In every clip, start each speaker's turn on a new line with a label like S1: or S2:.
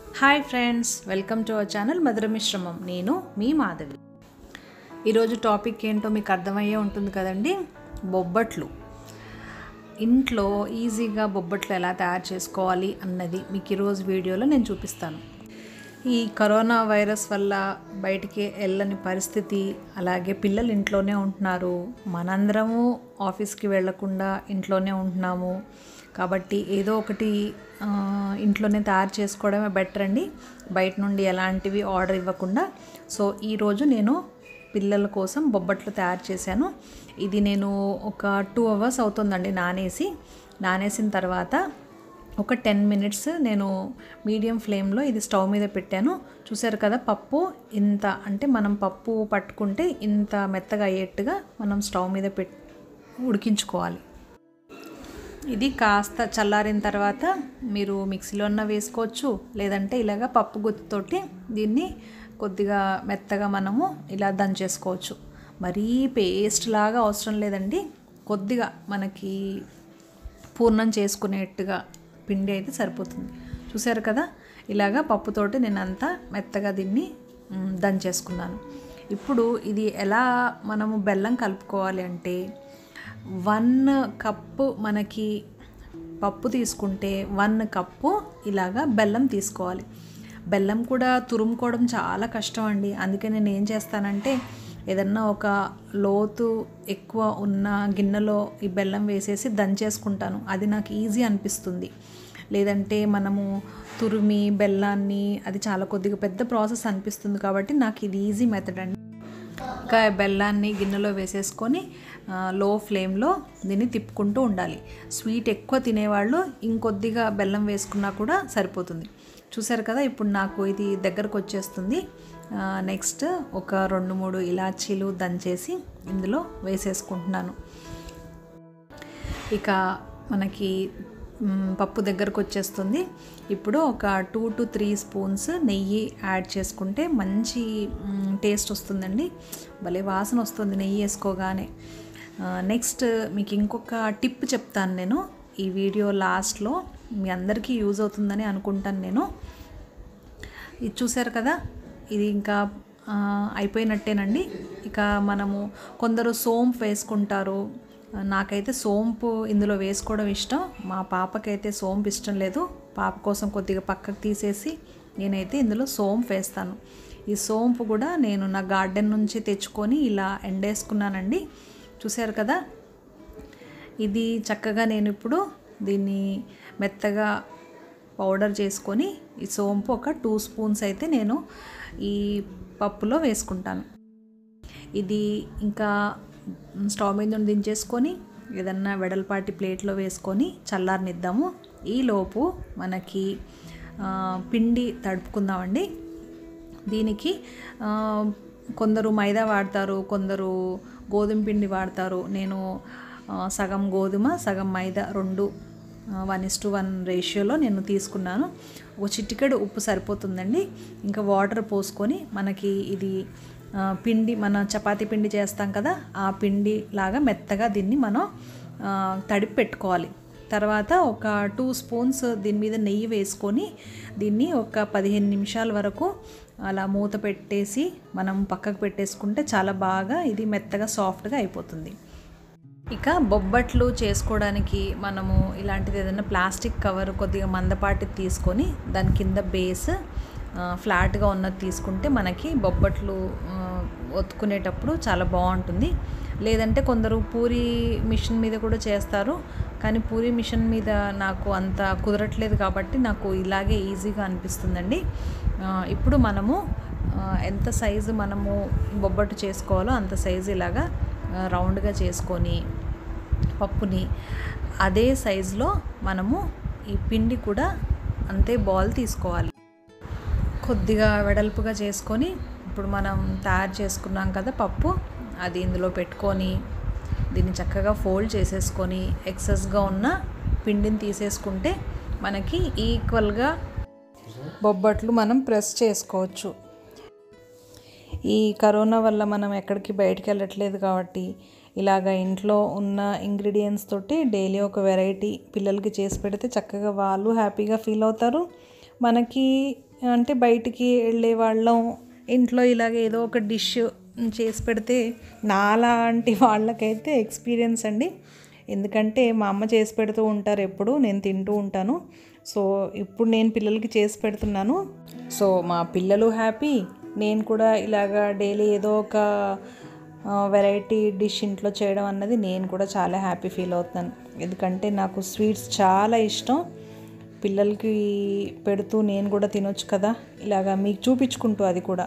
S1: hi friends welcome to our channel Madhura Mishramam నేను మీ మాధవి ఈరోజు topic ఏంటో మీకు అర్థమయ్యే ఉంటుంది కదండి బొబ్బట్లు ఇంట్లో ఈజీగా బొబ్బట్లు ఎలా తయారు చేసుకోవాలి అన్నది మీకు ఈరోజు వీడియోలో నేను చూపిస్తాను ఈ కరోనా వైరస్ వల్ల బయటికి వెళ్ళని పరిస్థితి అలాగే పిల్లలు ఇంట్లోనే ఉంటున్నారు మనందరము ఆఫీస్కి వెళ్లకుండా ఇంట్లోనే ఉంటున్నాము కాబట్టి ఏదో ఒకటి ఆ, ఇంట్లోనే తయారు చేసుకోవడమే బెటర్ అండి బయట నుండి ఎలాంటివి ఆర్డర్ ఇవ్వకుండా సో ఈరోజు నేను పిల్లల కోసం బొబ్బట్లు తయారు చేశాను ఇది నేను ఒక టూ అవర్స్ అవుతుందండి నానేసి నానేసిన తర్వాత ఒక టెన్ మినిట్స్ నేను మీడియం ఫ్లేమ్లో ఇది స్టవ్ మీద పెట్టాను చూసారు కదా పప్పు ఇంత అంటే మనం పప్పు పట్టుకుంటే ఇంత మెత్తగా అయ్యేట్టుగా మనం స్టవ్ మీద పెట్ ఉడికించుకోవాలి ఇది కాస్త చల్లారిన తర్వాత మీరు మిక్సీలో ఉన్న వేసుకోవచ్చు లేదంటే ఇలాగ పప్పు గుత్తితోటి దీన్ని కొద్దిగా మెత్తగా మనము ఇలా దంచేసుకోవచ్చు మరీ పేస్ట్ లాగా అవసరం లేదండి కొద్దిగా మనకి పూర్ణం చేసుకునేట్టుగా పిండి అయితే సరిపోతుంది చూసారు కదా ఇలాగా పప్పుతోటి నేను అంతా మెత్తగా దీన్ని మ్, దంచేసుకున్నాను ఇప్పుడు ఇది ఎలా మనము బెల్లం కలుపుకోవాలి అంటే వన్ కప్పు మనకి పప్పు తీసుకుంటే వన్ కప్పు ఇలాగా బెల్లం తీసుకోవాలి బెల్లం కూడా తురుముకోవడం చాలా కష్టం అండి అందుకే నేను ఏం చేస్తానంటే ఏదన్నా ఒక లోతు ఎక్కువ ఉన్న గిన్నెలో ఈ బెల్లం వేసేసి దంచేసుకుంటాను అది నాకు ఈజీ అనిపిస్తుంది లేదంటే మనము తురిమి బెల్లాన్ని అది చాలా కొద్దిగా పెద్ద ప్రాసెస్ అనిపిస్తుంది కాబట్టి నాకు ఇది ఈజీ మెథడ్ అండి ఇంకా బెల్లాన్ని గిన్నెలో వేసేసుకొని ఆ, లో ఫ్లేమ్లో దీన్ని తిప్పుకుంటూ ఉండాలి స్వీట్ ఎక్కువ తినేవాళ్ళు ఇంకొద్దిగా బెల్లం వేసుకున్నా కూడా సరిపోతుంది చూసారు కదా ఇప్పుడు నాకు ఇది దగ్గరకు వచ్చేస్తుంది ఆ, నెక్స్ట్ ఒక రెండు మూడు ఇలాచీలు దంచేసి ఇందులో వేసేసుకుంటున్నాను ఇక మనకి మ్, పప్పు దగ్గరకు వచ్చేస్తుంది ఇప్పుడు ఒక టూ టు త్రీ స్పూన్స్ నెయ్యి యాడ్ చేసుకుంటే మంచి మ్, టేస్ట్ వస్తుందండి భలే వాసన వస్తుంది నెయ్యి వేసుకోగానే ఆ, నెక్స్ట్ మీకు ఇంకొక టిప్ చెప్తాను నేను ఈ వీడియో లాస్ట్లో మీ అందరికీ యూజ్ అవుతుందని అనుకుంటాను నేను ఇది చూసారు కదా ఇది ఇంకా ఆ, అయిపోయినట్టేనండి ఇక మనము కొందరు సోంపు వేసుకుంటారు నాకైతే సోంపు ఇందులో వేసుకోవడం ఇష్టం మా పాపకైతే సోంపు ఇష్టం లేదు పాప కోసం కొద్దిగా పక్కకు తీసేసి నేనైతే ఇందులో సోంపు వేస్తాను ఈ సోంపు కూడా నేను నా గార్డెన్ నుంచి తెచ్చుకొని ఇలా ఎండేసుకున్నానండి చూసారు కదా ఇది చక్కగా నేను ఇప్పుడు దీన్ని మెత్తగా పౌడర్ చేసుకొని ఈ సోంపు ఒక టూ స్పూన్స్ అయితే నేను ఈ పప్పులో వేసుకుంటాను ఇది ఇంకా స్టవ్ మీద నుండి దించేసుకొని ఏదన్నా వెడల్పాటి ప్లేట్లో వేసుకొని చల్లారనిద్దాము ఈలోపు మనకి ఆ, పిండి తడుపుకుందామండి దీనికి ఆ, కొందరు మైదా వాడతారు కొందరు గోధుమ పిండి వాడతారు నేను ఆ, సగం గోధుమ సగం మైదా రెండు వన్ ఇస్ టు వన్ రేషియోలో నేను తీసుకున్నాను ఒక చిటికెడు ఉప్పు సరిపోతుందండి ఇంకా వాటర్ పోసుకొని మనకి ఇది ఆ, పిండి మన చపాతీ పిండి చేస్తాం కదా ఆ పిండి లాగా మెత్తగా దీన్ని మనం ఆ, తడిపి పెట్టుకోవాలి తర్వాత ఒక టూ స్పూన్స్ దీని మీద నెయ్యి వేసుకొని దీన్ని ఒక పదిహేను నిమిషాల వరకు అలా మూత పెట్టేసి మనం పక్కకు పెట్టేసుకుంటే చాలా బాగా ఇది మెత్తగా సాఫ్ట్గా అయిపోతుంది ఇక బొబ్బట్లు చేసుకోవడానికి మనము ఇలాంటిది ఏదైనా ప్లాస్టిక్ కవర్ కొద్దిగా మందపాటి తీసుకొని దాని కింద బేస్ ఆ, ఫ్లాట్గా ఉన్నది తీసుకుంటే మనకి బొబ్బట్లు ఆ, ఒత్తుకునేటప్పుడు చాలా బాగుంటుంది లేదంటే కొందరు పూరి మిషన్ మీద కూడా చేస్తారు కానీ పూరి మిషన్ మీద నాకు అంత కుదరట్లేదు కాబట్టి నాకు ఇలాగే ఈజీగా అనిపిస్తుందండి ఆ, ఇప్పుడు మనము ఆ, ఎంత సైజు మనము బొబ్బట్టు చేసుకోవాలో అంత సైజు ఇలాగా ఆ, రౌండ్గా చేసుకొని పప్పుని అదే సైజులో మనము ఈ పిండి కూడా అంతే బాల్ తీసుకోవాలి కొద్దిగా వెడల్పుగా చేసుకొని ఇప్పుడు మనం తయారు చేసుకున్నాం కదా పప్పు అది ఇందులో పెట్టుకొని దీన్ని చక్కగా ఫోల్డ్ చేసేసుకొని ఎక్సెస్గా ఉన్న పిండిని తీసేసుకుంటే మనకి ఈక్వల్గా బొబ్బట్లు మనం ప్రెస్ చేసుకోవచ్చు ఈ కరోనా వల్ల మనం ఎక్కడికి బయటికి వెళ్ళట్లేదు కాబట్టి ఇలాగ ఇంట్లో ఉన్న ఇంగ్రీడియంట్స్ తోటి డైలీ ఒక వెరైటీ పిల్లలకి చేసి పెడితే చక్కగా వాళ్ళు హ్యాపీగా ఫీల్ అవుతారు మనకి అంటే బయటికి వెళ్ళే వాళ్ళం ఇంట్లో ఇలాగ ఏదో ఒక డిష్ చేసి పెడితే నాలాంటి వాళ్ళకైతే ఎక్స్పీరియన్స్ అండి ఎందుకంటే మా అమ్మ చేసి పెడుతూ ఉంటారు ఎప్పుడు నేను తింటూ ఉంటాను సో ఇప్పుడు నేను పిల్లలకి చేసి పెడుతున్నాను సో మా పిల్లలు హ్యాపీ నేను కూడా ఇలాగా డైలీ ఏదో ఒక వెరైటీ డిష్ ఇంట్లో చేయడం అన్నది నేను కూడా చాలా హ్యాపీ ఫీల్ అవుతాను ఎందుకంటే నాకు స్వీట్స్ చాలా ఇష్టం పిల్లలకి పెడుతూ నేను కూడా తినొచ్చు కదా ఇలాగా మీకు చూపించుకుంటూ అది కూడా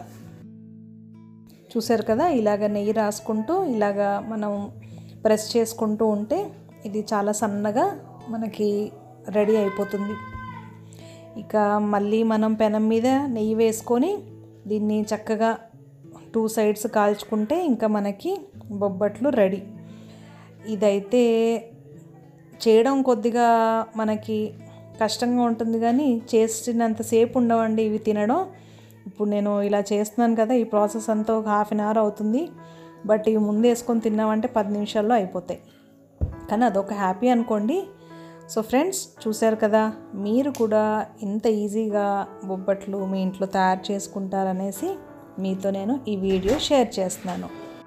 S1: చూసారు కదా ఇలాగ నెయ్యి రాసుకుంటూ ఇలాగా మనం ప్రెస్ చేసుకుంటూ ఉంటే ఇది చాలా సన్నగా మనకి రెడీ అయిపోతుంది ఇక మళ్ళీ మనం పెనం మీద నెయ్యి వేసుకొని దీన్ని చక్కగా టూ సైడ్స్ కాల్చుకుంటే ఇంకా మనకి బొబ్బట్లు రెడీ ఇదైతే చేయడం కొద్దిగా మనకి కష్టంగా ఉంటుంది కానీ చేసినంతసేపు ఉండవండి ఇవి తినడం ఇప్పుడు నేను ఇలా చేస్తున్నాను కదా ఈ ప్రాసెస్ అంతా ఒక హాఫ్ అన్ అవర్ అవుతుంది బట్ ఇవి ముందు వేసుకొని తిన్నామంటే పది నిమిషాల్లో అయిపోతాయి కానీ అదొక హ్యాపీ అనుకోండి సో ఫ్రెండ్స్ చూశారు కదా మీరు కూడా ఇంత ఈజీగా బొబ్బట్లు మీ ఇంట్లో తయారు చేసుకుంటారనేసి మీతో నేను ఈ వీడియో షేర్ చేస్తున్నాను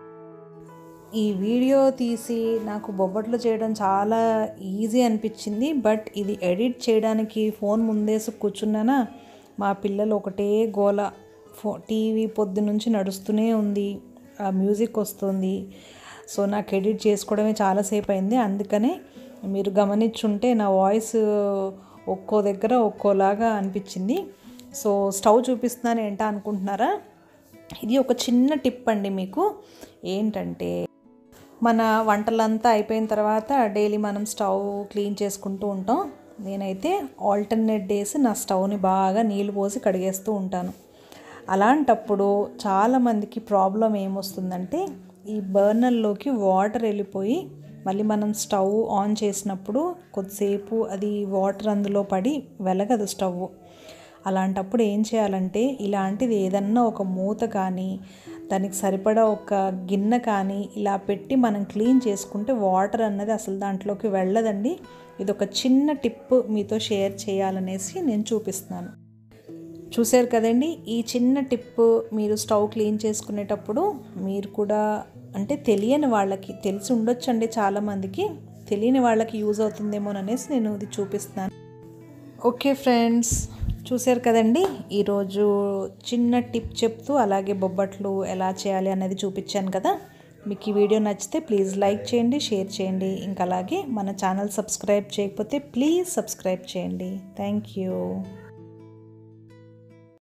S1: ఈ వీడియో తీసి నాకు బొబ్బట్లు చేయడం చాలా ఈజీ అనిపించింది బట్ ఇది ఎడిట్ చేయడానికి ఫోన్ ముందేసి కూర్చున్నానా మా పిల్లలు ఒకటే గోల ఫో టీవీ పొద్దు నుంచి నడుస్తూనే ఉంది ఆ మ్యూజిక్ వస్తుంది సో నాకు ఎడిట్ చేసుకోవడమే చాలాసేపు అయింది అందుకనే మీరు గమనించుంటే నా వాయిస్ ఒక్కో దగ్గర ఒక్కోలాగా అనిపించింది సో స్టవ్ చూపిస్తున్నాను ఏంటా అనుకుంటున్నారా ఇది ఒక చిన్న టిప్ అండి మీకు ఏంటంటే మన వంటలంతా అయిపోయిన తర్వాత డైలీ మనం స్టవ్ క్లీన్ చేసుకుంటూ ఉంటాం నేనైతే ఆల్టర్నేట్ డేస్ నా స్టవ్ని బాగా నీళ్ళు పోసి కడిగేస్తూ ఉంటాను అలాంటప్పుడు చాలామందికి ప్రాబ్లం ఏమొస్తుందంటే ఈ బర్నర్లోకి వాటర్ వెళ్ళిపోయి మళ్ళీ మనం స్టవ్ ఆన్ చేసినప్పుడు కొద్దిసేపు అది వాటర్ అందులో పడి వెలగదు స్టవ్ అలాంటప్పుడు ఏం చేయాలంటే ఇలాంటిది ఏదన్నా ఒక మూత కానీ దానికి సరిపడా ఒక గిన్నె కానీ ఇలా పెట్టి మనం క్లీన్ చేసుకుంటే వాటర్ అన్నది అసలు దాంట్లోకి వెళ్ళదండి ఇది ఒక చిన్న టిప్ మీతో షేర్ చేయాలనేసి నేను చూపిస్తున్నాను చూశారు కదండి ఈ చిన్న టిప్ మీరు స్టవ్ క్లీన్ చేసుకునేటప్పుడు మీరు కూడా అంటే తెలియని వాళ్ళకి తెలిసి ఉండొచ్చండి చాలామందికి తెలియని వాళ్ళకి యూజ్ అవుతుందేమోననేసి నేను ఇది చూపిస్తున్నాను ఓకే ఫ్రెండ్స్ చూశారు కదండి ఈరోజు చిన్న టిప్ చెప్తూ అలాగే బొబ్బట్లు ఎలా చేయాలి అనేది చూపించాను కదా మీకు ఈ వీడియో నచ్చితే ప్లీజ్ లైక్ చేయండి షేర్ చేయండి ఇంకా అలాగే మన ఛానల్ సబ్స్క్రైబ్ చేయకపోతే ప్లీజ్ సబ్స్క్రైబ్ చేయండి థ్యాంక్ యూ